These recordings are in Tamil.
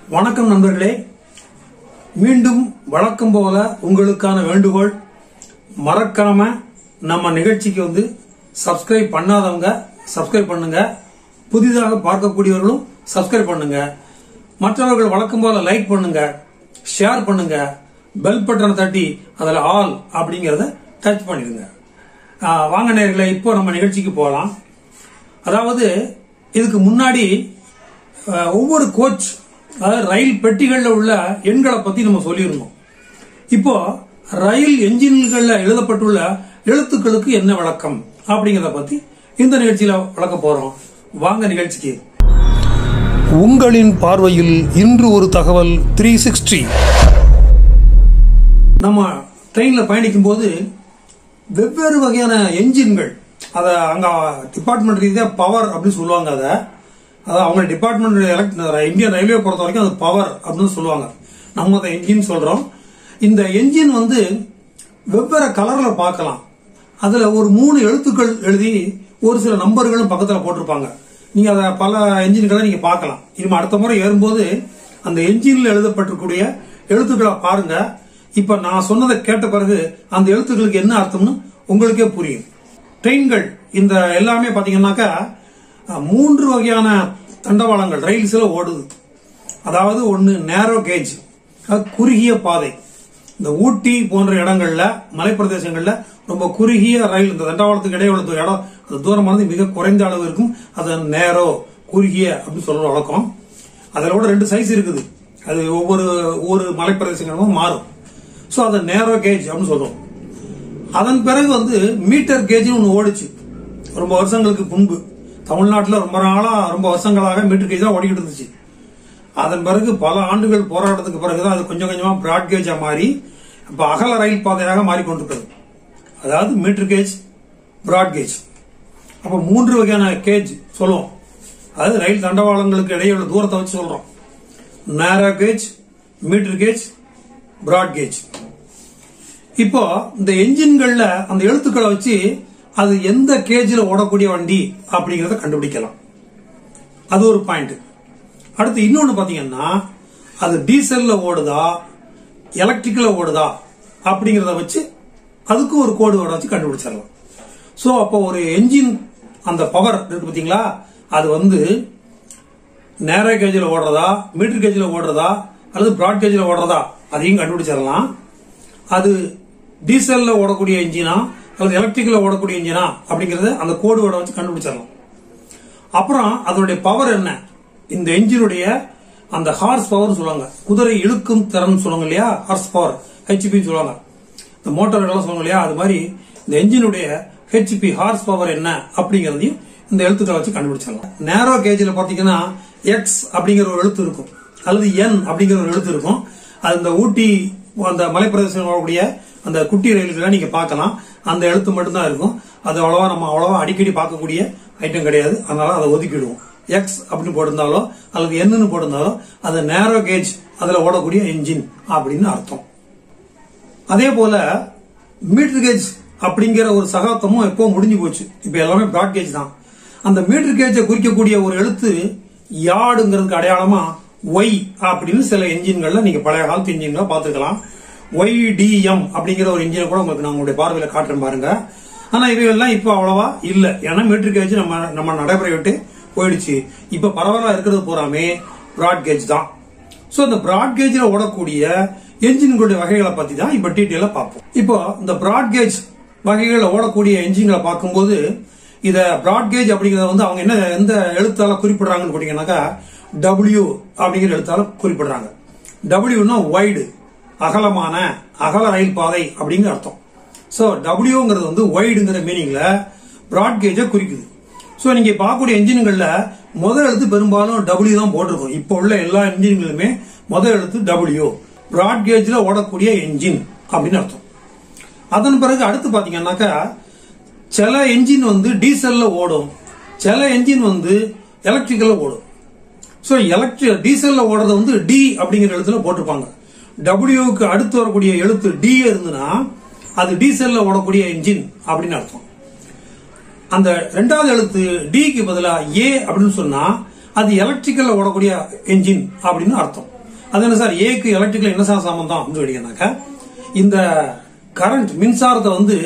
வணக்கம் நண்பர்களே மீண்டும் வழக்கம் போல உங்களுக்கான வேண்டுகோள் மறக்காம நம்ம நிகழ்ச்சிக்கு வந்து சப்ஸ்கிரைப் பண்ணாதவங்க சப்ஸ்கிரைப் பண்ணுங்க புதிதாக பார்க்கக்கூடியவர்களும் சப்ஸ்கிரைப் பண்ணுங்க மற்றவர்கள் வழக்கம் போல லைக் பண்ணுங்க ஷேர் பண்ணுங்க பெல் பட்டனை தட்டி அதுல ஆல் அப்படிங்கறத டச் பண்ணிடுங்க ஆ, வாங்க நேர்களே இப்போ நம்ம நிகழ்ச்சிக்கு போகலாம் அதாவது இதுக்கு முன்னாடி அஹ், ஒவ்வொரு கோச் அதாவது ரயில் பெட்டிகள்ல உள்ள எண்களை பத்தி நம்ம சொல்லியிருந்தோம் இப்போ ரயில் என்ஜின்கள்ல எழுதப்பட்டுள்ள எழுத்துக்களுக்கு என்ன விளக்கம் அப்படிங்கறத பத்தி இந்த நிகழ்ச்சியில விளக்க போறோம் வாங்க நிகழ்ச்சிக்கு உங்களின் பார்வையில் இன்று ஒரு தகவல் த்ரீ சிக்ஸ்டி நம்ம ட்ரெயின்ல பயணிக்கும் போது வெவ்வேறு வகையான என்ஜின்கள் அத அங்க டிபார்ட்மெண்ட் ரீதியா பவர் அப்படின்னு சொல்லுவாங்க அத அதாவது அவங்க டிபார்ட்மெண்ட் இந்தியன் ரயில்வே பொறுத்த வரைக்கும் அது பவர் அப்படின்னு சொல்லுவாங்க நம்ம அதை என்ஜின் சொல்றோம் இந்த என்ஜின் வந்து வெவ்வேறு கலர்ல பார்க்கலாம் அதுல ஒரு மூணு எழுத்துக்கள் எழுதி ஒரு சில நம்பர்களும் பக்கத்துல போட்டிருப்பாங்க நீங்க அத பல என்ஜின்களை நீங்க பார்க்கலாம் இனிமே அடுத்த முறை ஏறும்போது அந்த என்ஜின்ல எழுதப்பட்டிருக்கூடிய எழுத்துக்களை பாருங்க இப்ப நான் சொன்னதை கேட்ட பிறகு அந்த எழுத்துக்களுக்கு என்ன அர்த்தம்னு உங்களுக்கே புரியும் ட்ரெயின்கள் இந்த எல்லாமே பாத்தீங்கன்னாக்கா அஹ், மூன்று வகையான தண்டவாளங்கள் ரயில்ஸ்ல ஓடுது அதாவது ஒன்னு நேரோ கேஜ் குறுகிய பாதை இந்த ஊட்டி போன்ற இடங்கள்ல மலைப்பிரதேசங்கள்ல ரொம்ப குறுகிய ரயில் இந்த தண்டவாளத்துக்கு இடையே உள்ள தூ- இடம் அந்த தூரமானது மிக குறைந்த அளவு இருக்கும் அது நேரோ குறுகிய அப்படின்னு சொல்ற வழக்கம் அதுல கூட ரெண்டு சைஸ் இருக்குது அது ஒவ்வொரு ஒவ்வொரு மலைப்பிரதேசங்களும் மாறும் சோ அதை நேரோ கேஜ் அப்படின்னு சொல்றோம் அதன் பிறகு வந்து மீட்டர் கேஜ் ஒன்று ஓடுச்சு ரொம்ப வருஷங்களுக்கு முன்பு தமிழ்நாட்டில் ரொம்ப நாளா ரொம்ப வருஷங்களாக மீட்டர் கேஜ் தான் ஓடிக்கிட்டு இருந்துச்சு அதன் பிறகு பல ஆண்டுகள் போராட்டத்துக்கு பிறகுதான் அது கொஞ்சம் கொஞ்சமா பிராட் கேஜா மாறி இப்ப அகல ரயில் பாதையாக மாறிக்கொண்டிருக்கிறது அதாவது மீட்டர் கேஜ் பிராட் கேஜ் அப்ப மூன்று வகையான கேஜ் சொல்லுவோம் அதாவது ரயில் தண்டவாளங்களுக்கு இடையே உள்ள தூரத்தை வச்சு சொல்றோம் narrow gauge metre gauge broad gauge இப்போ இந்த என்ஜின்கள்ல அந்த எழுத்துக்களை வச்சு அது எந்த கேஜ்ல ஓடக்கூடிய வண்டி அப்படிங்கறத கண்டுபிடிக்கலாம் அது ஒரு பாயிண்ட் அடுத்து இன்னொன்னு பாத்தீங்கன்னா அது டீசல்ல ஓடுதா எலக்ட்ரிக்கல்ல ஓடுதா அப்படிங்கறத வச்சு அதுக்கு ஒரு கோடு வேர்டை வச்சு கண்டுபிடிச்சிடலாம் சோ அப்போ ஒரு என்ஜின் அந்த பவர் இருக்கு பாத்தீங்களா அது வந்து நேரோ கேஜில் ஓடுறதா மீட்டர் கேஜில் ஓடுறதா அல்லது பிராட் கேஜில் ஓடுறதா அதையும் கண்டுபிடிச்சிடலாம் அது டீசல்ல ஓடக்கூடிய இன்ஜினா அல்லது எலக்ட்ரிக்கல்ல ஓடக்கூடிய இன்ஜினா அப்படிங்கறது அந்த கோடு வேர்டை வச்சு கண்டுபிடிச்சிடலாம் அப்புறம் அதனுடைய பவர் என்ன இந்த என்ஜினுடைய அந்த ஹார்ஸ் பவர் சொல்லுவாங்க குதிரை இழுக்கும் திறன் சொல்லுவாங்க இல்லையா ஹார்ஸ் பவர் ஹெச்பி சொல்லுவாங்க இந்த மோட்டார் எல்லாம் சொல்லுவாங்க இல்லையா அது மாதிரி இந்த என்ஜினுடைய ஹெச்பி ஹார்ஸ் பவர் என்ன அப்படிங்கறதையும் இந்த எழுத்துக்களை வச்சு கண்டுபிடிச்சிடலாம் நேரோ கேஜ்ல பாத்தீங்கன்னா எக்ஸ் அப்படிங்கிற ஒரு எழுத்து இருக்கும் அல்லது என் அப்படிங்கிற ஒரு எழுத்து இருக்கும் அது இந்த ஊட்டி அந்த மலைப்பிரதேசம் வரக்கூடிய அந்த குட்டி ரயில்களை நீங்க பார்க்கலாம் அந்த எழுத்து மட்டும்தான் இருக்கும் அது அவ்வளவா நம்ம அவ்வளவா அடிக்கடி பார்க்கக்கூடிய ஐட்டம் கிடையாது அதனால அதை ஒதுக்கிடுவோம் எக்ஸ் அப்படின்னு போட்டிருந்தாலோ அல்லது என்னன்னு போட்டிருந்தாலோ அது நேரோ கேஜ் அதுல ஓடக்கூடிய என்ஜின் அப்படின்னு அர்த்தம் அதே போல மீட்டர் கேஜ் அப்படிங்கிற ஒரு சகாப்தமும் எப்போ முடிஞ்சு போச்சு இப்ப எல்லாமே பிராட் கேஜ் தான் அந்த மீட்டர் கேஜை குறிக்கக்கூடிய ஒரு எழுத்து யாடுங்கிறதுக்கு அடையாளமா ஒய் அப்படின்னு சில என்ஜின்கள்ல நீங்க பழைய காலத்து என்ஜின்களை பார்த்துக்கலாம் ஒய்டிஎம் அப்படிங்கிற ஒரு இன்ஜினை கூட உங்களுக்கு நான் உங்களுடைய பார்வையில காட்டுறேன் பாருங்க ஆனா இவைகள்லாம் இப்ப அவ்வளவா இல்ல ஏன்னா மீட்டர் கேஜ் நம்ம நம்ம நடைமுறை விட்டு போயிடுச்சு இப்ப பரவாயில்ல இருக்கிறது பூராமே பிராட் கேஜ் தான் சோ இந்த பிராட் கேஜ்ல ஓடக்கூடிய என்ஜின்களுடைய வகைகளை பத்தி தான் இப்ப டீட்டெயிலா பார்ப்போம் இப்போ இந்த பிராட் கேஜ் வகைகளை ஓடக்கூடிய என்ஜின்களை பார்க்கும்போது இத பிராட் கேஜ் அப்படிங்கறத வந்து அவங்க என்ன எந்த எழுத்தால குறிப்பிடுறாங்கன்னு போட்டீங்கன்னாக்கா டபிள்யூ அப்படிங்கிற எழுத்தால குறிப்பிடுறாங்க டபிள்யூனா வைடு அகலமான அகல ரயில் பாதை அப்படிங்கிற அர்த்தம் சோ டபிள்யூங்கிறது வந்து வைடுங்கிற மீனிங்ல பிராட் கேஜை குறிக்குது சோ நீங்க பார்க்கக்கூடிய என்ஜின்கள்ல முதல் எழுத்து பெரும்பாலும் டபிள்யூ தான் போட்டிருக்கும் இப்போ உள்ள எல்லா என்ஜின்களுமே முதல் எழுத்து டபிள்யூ பிராட் கேஜ்ல ஓடக்கூடிய என்ஜின் அப்படின்னு அர்த்தம் அதன் பிறகு அடுத்து பாத்தீங்கன்னாக்கா சில என்ஜின் வந்து டீசல்ல ஓடும் சில என்ஜின் வந்து எலக்ட்ரிக்கல்ல ஓடும் சோ எலக்ட்ரிக் டீசல்ல ஓடுறது வந்து டி அப்படிங்கிற எழுத்துல போட்டிருப்பாங்க டபிள்யூக்கு அடுத்து வரக்கூடிய எழுத்து டி இருந்துன்னா அது டீசல்ல ஓடக்கூடிய என்ஜின் அப்படின்னு அர்த்தம் அந்த ரெண்டாவது எழுத்து டிக்கு பதிலா ஏ அப்படின்னு சொன்னா அது எலக்ட்ரிக்கல்ல ஓடக்கூடிய என்ஜின் அப்படின்னு அர்த்தம் அது என்ன சார் ஏக்கு எலக்ட்ரிக்கல் என்ன சார் சம்பந்தம் அப்படின்னு கேட்டீங்கன்னாக்கா இந்த கரண்ட் மின்சாரத்தை வந்து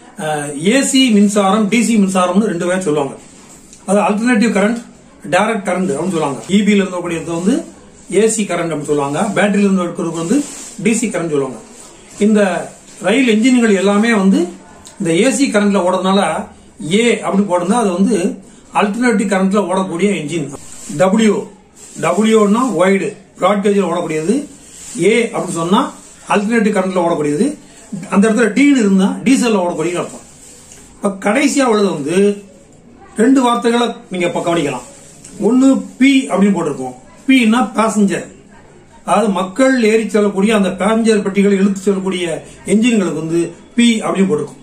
ஏசி மின்சாரம் டிசி மின்சாரம்னு ரெண்டு பேரும் சொல்லுவாங்க அது அல்டர்னேட்டிவ் கரண்ட் டைரக்ட் கரண்ட் அப்படின்னு சொல்லுவாங்க இபில இருக்கக்கூடியது வந்து ஏசி கரண்ட் அப்படின்னு சொல்லுவாங்க பேட்டரியில இருந்து இருக்கிறதுக்கு வந்து டிசி கரண்ட் சொல்லுவாங்க இந்த ரயில் என்ஜின்கள் எல்லாமே வந்து இந்த ஏசி கரண்ட்ல ஓடுறதுனால ஏ அப்படின்னு போடுறதா அது வந்து அல்டர்னேட்டிவ் கரண்ட்ல ஓடக்கூடிய என்ஜின் டபிள்யூ டபிள்யூனா ஒய்டு பிராட்கேஜில் ஓடக்கூடியது ஏ அப்படின்னு சொன்னா அல்டர்னேட்டிவ் கரண்ட்ல ஓடக்கூடியது அந்த இடத்துல டீன்னு இருந்தா டீசல்ல ஓடக்கூடிய அர்த்தம் இப்ப கடைசியா உள்ளது வந்து ரெண்டு வார்த்தைகளை நீங்க இப்ப கவனிக்கலாம் ஒன்னு பி அப்படின்னு போட்டிருக்கோம் பின்னா பேசஞ்சர் அதாவது மக்கள் ஏறி செல்லக்கூடிய அந்த பேசஞ்சர் பெட்டிகளை இழுத்து செல்லக்கூடிய என்ஜின்களுக்கு வந்து பி அப்படின்னு போட்டிருக்கும்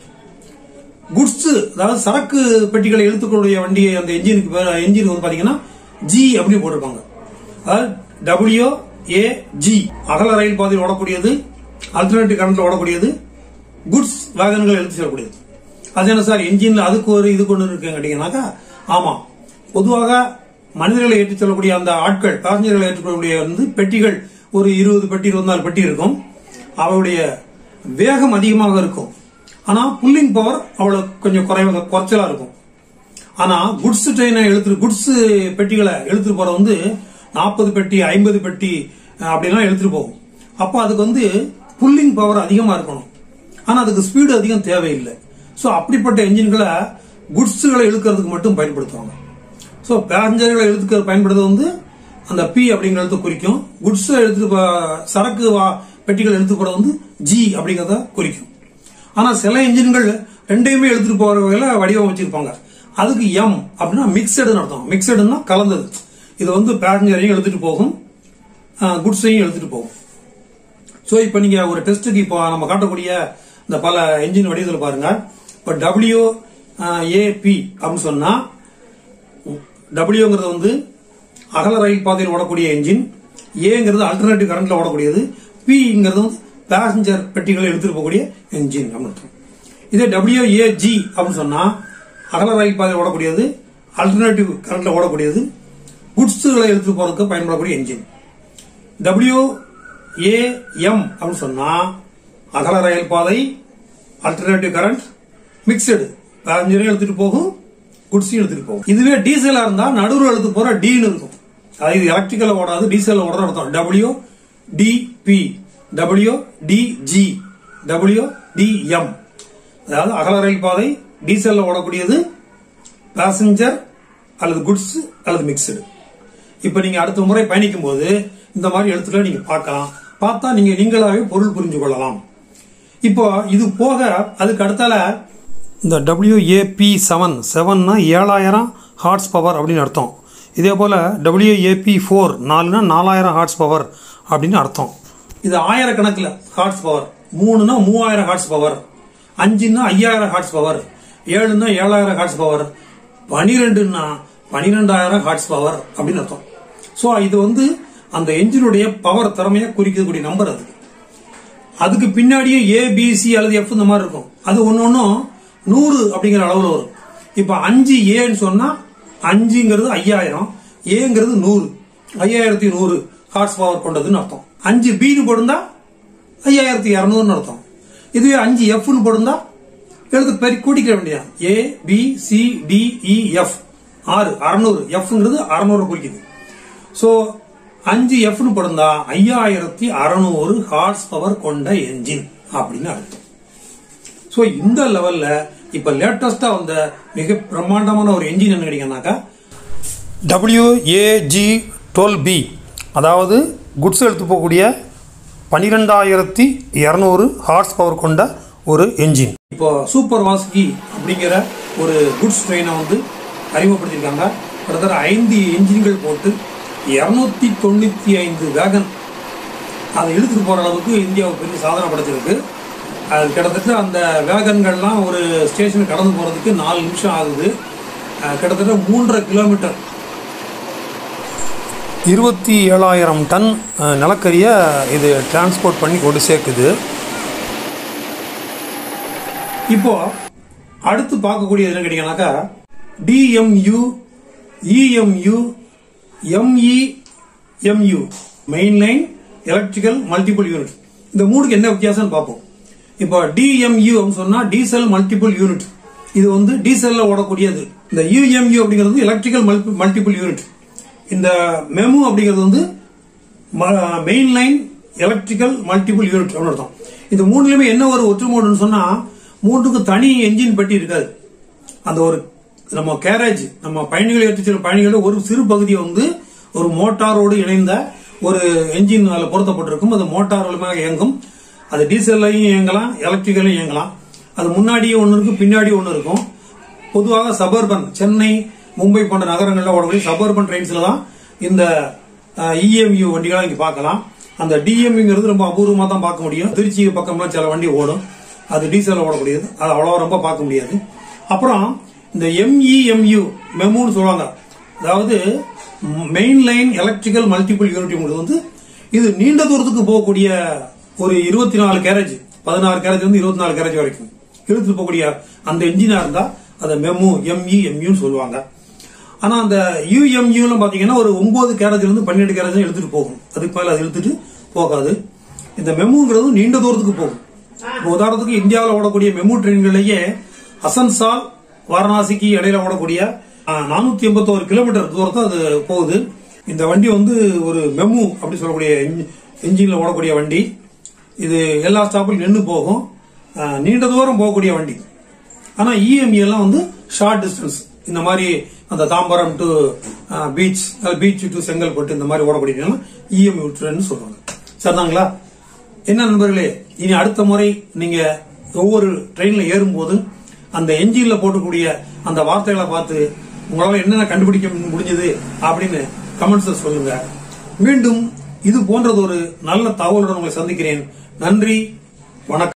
குட்ஸ் அதாவது சரக்கு பெட்டிகளை இழுத்துக்கூடிய வண்டி அந்த என்ஜினுக்கு என்ஜின் வந்து பாத்தீங்கன்னா ஜி அப்படின்னு போட்டிருப்பாங்க அதாவது டபிள்யூ ஏ ஜி அகல ரயில் பாதையில் ஓடக்கூடியது அல்டர்னேட்டிவ் கரண்ட்ல ஓடக்கூடியது குட்ஸ் வேகன்கள் எடுத்து செல்லக்கூடியது அது என்ன சார் என்ஜின்ல அதுக்கு ஒரு இது கொண்டு இருக்குன்னு கேட்டீங்கன்னாக்கா ஆமா பொதுவாக மனிதர்களை ஏற்றிச் செல்லக்கூடிய அந்த ஆட்கள் பேசஞ்சர்களை ஏற்றுக்கொள்ளக்கூடிய வந்து பெட்டிகள் ஒரு இருபது பெட்டி இருபத்தி பெட்டி இருக்கும் அவருடைய வேகம் அதிகமாக இருக்கும் ஆனா புல்லிங் பவர் அவ்வளவு கொஞ்சம் குறைவாக குறைச்சலா இருக்கும் ஆனா குட்ஸ் ட்ரெயினை எழுத்து குட்ஸ் பெட்டிகளை எழுத்துட்டு போற வந்து நாற்பது பெட்டி ஐம்பது பெட்டி அஹ், அப்படிலாம் எழுத்துட்டு போகும் அப்போ அதுக்கு வந்து புல்லிங் பவர் அதிகமா இருக்கணும் ஆனா அதுக்கு ஸ்பீடு அதிகம் தேவையில்லை சோ அப்படிப்பட்ட என்ஜின்களை குட்ஸ்களை இழுக்கிறதுக்கு மட்டும் பயன்படுத்துவாங்க சோ பேசஞ்சர்களை இழுத்துக்க பயன்படுறது வந்து அந்த பி அப்படிங்கறது குறிக்கும் குட்ஸ் எடுத்து போ- சரக்கு வா- பெட்டிகள் எடுத்து போறது வந்து ஜி அப்படிங்கறத குறிக்கும் ஆனா சில என்ஜின்கள் ரெண்டையுமே எடுத்துட்டு போற வகையில வடிவமைச்சிருப்பாங்க அதுக்கு எம் அப்படின்னா மிக்சடுன்னு அர்த்தம் மிக்சடுன்னா கலந்தது இது வந்து பேசஞ்சரையும் எடுத்துட்டு போகும் குட்ஸையும் எடுத்துட்டு போகும் சோ இப்போ நீங்க ஒரு டெஸ்ட்டுக்கு இப்போ நம்ம காட்டக்கூடிய இந்த பல என்ஜின் வடிவத்தில் பாருங்க இப்போ டபிள்யூ ஏபி அப்படின்னு சொன்னா டபிள்யூங்கிறது வந்து அகல ரயில் பாதையில் ஓடக்கூடிய என்ஜின் ஏங்கிறது அல்டர்னேட்டிவ் கரண்ட்ல ஓடக்கூடியது பிங்கிறது வந்து பேசஞ்சர் பெட்டிகளை எடுத்துட்டு போகக்கூடிய என்ஜின் அப்படின்னு அர்த்தம். இதே டபிள்யூஏஜி அப்படின்னு சொன்னா அகல ரயில் பாதையில் ஓடக்கூடியது அல்டர்னேட்டிவ் கரண்ட்ல ஓடக்கூடியது குட்ஸுகளை எடுத்துட்டு போறதுக்கு பயன்படக்கூடிய என்ஜின் டபிள்யூ ஏஎம் அப்படின்னு சொன்னா அகல ரயில் பாதை அல்டர்னேட்டிவ் கரண்ட் மிக்சடு பேசஞ்சரையும் எடுத்துட்டு போகும் குட்ஸையும் எடுத்துட்டு போகும் இதுவே டீசலா இருந்தா நடுவில் எடுத்து போற டீன்னு இருக்கும் அது இது எலக்ட்ரிக்கல் ஓடாது டீசல் ஓடுற அர்த்தம் W DP W DG W DM அதாவது அகல ரயில் பாதை டீசல்ல ஓடக்கூடியது பேசஞ்சர் அல்லது குட்ஸ் அல்லது மிக்சடு இப்ப நீங்க அடுத்த முறை பயணிக்கும் போது இந்த மாதிரி எழுத்துக்களை நீங்க பார்க்கலாம் பார்த்தா நீங்க நீங்களாவே பொருள் புரிஞ்சு கொள்ளலாம் இப்போ இது போக அதுக்கு அடுத்தால இந்த டபிள்யூஏபி செவன் செவன்னா ஏழாயிரம் ஹார்ஸ் பவர் அப்படின்னு அர்த்தம் இதே போல் டபிள்யூஏபி ஃபோர் நாலுனா நாலாயிரம் ஹார்ஸ் பவர் அப்படின்னு அர்த்தம் இது ஆயிரக்கணக்கில் ஹார்ஸ் பவர் மூணுனா மூவாயிரம் ஹார்ஸ் பவர் அஞ்சுன்னா ஐயாயிரம் ஹார்ஸ் பவர் ஏழுன்னா ஏழாயிரம் ஹார்ஸ் பவர் பனிரெண்டுன்னா பனிரெண்டாயிரம் ஹார்ஸ் பவர் அப்படின்னு அர்த்தம் ஸோ இது வந்து அந்த என்ஜினுடைய பவர் திறமையை குறிக்கக்கூடிய நம்பர் அது அதுக்கு பின்னாடியே ஏ பி சி அல்லது எஃப் இந்த மாதிரி இருக்கும் அது ஒன்னு ஒன்னும் நூறு அப்படிங்கிற அளவுல வரும் இப்ப அஞ்சு ஏன்னு சொன்னா அஞ்சுங்கிறது ஐயாயிரம் ஏங்கிறது நூறு ஐயாயிரத்தி நூறு ஹார்ஸ் பவர் கொண்டதுன்னு அர்த்தம் அஞ்சு பின்னு போடுந்தா ஐயாயிரத்தி இரநூறுன்னு அர்த்தம் இதுவே அஞ்சு எஃப்னு போடுந்தா எழுத்து பெரிய கூட்டிக்க வேண்டியது A B C D E F ஆறு அறுநூறு எஃப்ங்கிறது அறுநூறு குறிக்குது சோ அஞ்சு எஃப்னு போடுந்தா ஐயாயிரத்தி அறுநூறு ஹார்ஸ் பவர் கொண்ட என்ஜின் அப்படின்னு அர்த்தம் சோ இந்த லெவல்ல இப்ப லேட்டஸ்டா வந்த மிக பிரம்மாண்டமான ஒரு என்ஜின் என்ன கேட்டீங்கன்னாக்கா டபிள்யூஏஜி டுவெல் பி அதாவது குட்ஸ் எடுத்து போகக்கூடிய பனிரெண்டாயிரத்தி இரநூறு ஹார்ஸ் பவர் கொண்ட ஒரு என்ஜின் இப்போ சூப்பர் வாஸ்கி அப்படிங்கிற ஒரு குட்ஸ் ட்ரெயினை வந்து அறிமுகப்படுத்தியிருக்காங்க கிட்டத்தட்ட ஐந்து என்ஜின்கள் போட்டு இருநூத்தி தொண்ணூத்தி ஐந்து வேகன் அதை இழுத்துட்டு போற அளவுக்கு இந்தியாவுக்கு பெரிய சாதனை படைச்சிருக்கு அது கிட்டத்தட்ட அந்த வேகன்கள்லாம் ஒரு ஸ்டேஷன் கடந்து போறதுக்கு நாலு நிமிஷம் ஆகுது அஹ் கிட்டத்தட்ட மூன்றரை கிலோமீட்டர் இருபத்தி ஏழாயிரம் டன் அஹ், நிலக்கரியை இது டிரான்ஸ்போர்ட் பண்ணி கொண்டு சேர்க்குது இப்போ அடுத்து பார்க்கக்கூடியது என்ன கேட்டீங்கன்னாக்கா DMU EMU M E M U main line electrical multiple unit இந்த மூணுக்கு என்ன வித்தியாசம்னு பார்ப்போம் இப்போ டிஎம்யூ சொன்னா டீசல் மல்டிபிள் யூனிட் இது வந்து டீசல்ல ஓடக்கூடியது இந்த யூஎம்யூ அப்படிங்கிறது எலக்ட்ரிக்கல் மல்டிபிள் யூனிட் இந்த மெமு அப்படிங்கிறது வந்து main line electrical multiple unit அப்படின்னு அர்த்தம் இந்த மூணுலயுமே என்ன ஒரு ஒற்றுமோடுன்னு சொன்னா மூன்றுக்கு தனி என்ஜின் பெட்டி இருக்காது அந்த ஒரு நம்ம கேரேஜ் நம்ம பயணிகள் ஏற்றி செல்லும் பயணிகளோட ஒரு சிறு பகுதி வந்து ஒரு மோட்டாரோடு இணைந்த ஒரு என்ஜின் அதில் பொருத்தப்பட்டிருக்கும் அது மோட்டார் மூலமாக இயங்கும் அது டீசல்லையும் இயங்கலாம் எலக்ட்ரிக்கலையும் இயங்கலாம் அது முன்னாடியே ஒன்று இருக்கும் பின்னாடி ஒன்று இருக்கும் பொதுவாக சபர்பன் சென்னை மும்பை போன்ற நகரங்களில் ஓடக்கூடிய சபர்பன் ட்ரெயின்ஸ்ல தான் இந்த இஎம்யூ வண்டிகளை இங்க பார்க்கலாம் அந்த டிஎம்யூங்கிறது ரொம்ப அபூர்வமா தான் பார்க்க முடியும் திருச்சி பக்கம்லாம் சில வண்டி ஓடும் அது டீசல் ஓடக்கூடியது அது அவ்வளோ ரொம்ப பார்க்க முடியாது அப்புறம் இந்த எம்இஎம்யூ மெமுன்னு சொல்லுவாங்க அதாவது main line electrical multiple unit வந்து இது நீண்ட தூரத்துக்கு போகக்கூடிய ஒரு இருபத்தி நாலு கேரேஜ் பதினாறு கேரேஜ் வந்து இருபத்தி நாலு கேரேஜ் வரைக்கும் இழுத்துட்டு போகக்கூடிய அந்த என்ஜினா இருந்தா அதை மெமு எம்இ எம்யூன்னு சொல்லுவாங்க ஆனா அந்த யூஎம்யூல பாத்தீங்கன்னா ஒரு ஒன்பது கேரேஜ்ல இருந்து பன்னெண்டு கேரேஜ் எடுத்துட்டு போகும் அதுக்கு மேல அது இழுத்துட்டு போகாது இந்த மெமுங்கிறது நீண்ட தூரத்துக்கு போகும் இப்போ உதாரணத்துக்கு இந்தியாவில் ஓடக்கூடிய மெமு ட்ரெயின்களிலேயே அசன்சால் வாரணாசிக்கு இடையில ஓடக்கூடிய நானூத்தி எண்பத்தோரு கிலோமீட்டர் தூரத்தை அது போகுது இந்த வண்டி வந்து ஒரு மெமு அப்படி சொல்லக்கூடிய இன்ஜின்ல ஓடக்கூடிய வண்டி இது எல்லா ஸ்டாப்பிலும் நின்று போகும் அஹ், நீண்ட தூரம் போகக்கூடிய வண்டி ஆனா இஎம்இ எல்லாம் வந்து ஷார்ட் டிஸ்டன்ஸ் இந்த மாதிரி அந்த Tambaram to beach beach to Chengalpattu இந்த மாதிரி ஓடக்கூடிய இஎம்இ ட்ரெயின் சொல்றாங்க சரிதாங்களா என்ன நண்பர்களே இனி அடுத்த முறை நீங்க ஒவ்வொரு ட்ரெயின்ல ஏறும்போது அந்த என்ஜின்ல போட்டக்கூடிய அந்த வார்த்தைகளை பார்த்து உங்களால என்னென்ன கண்டுபிடிக்க முடிஞ்சது அப்படின்னு கமெண்ட்ஸ் சொல்லுங்க மீண்டும் இது போன்றது ஒரு நல்ல தகவலுடன் உங்களை சந்திக்கிறேன் நன்றி வணக்கம்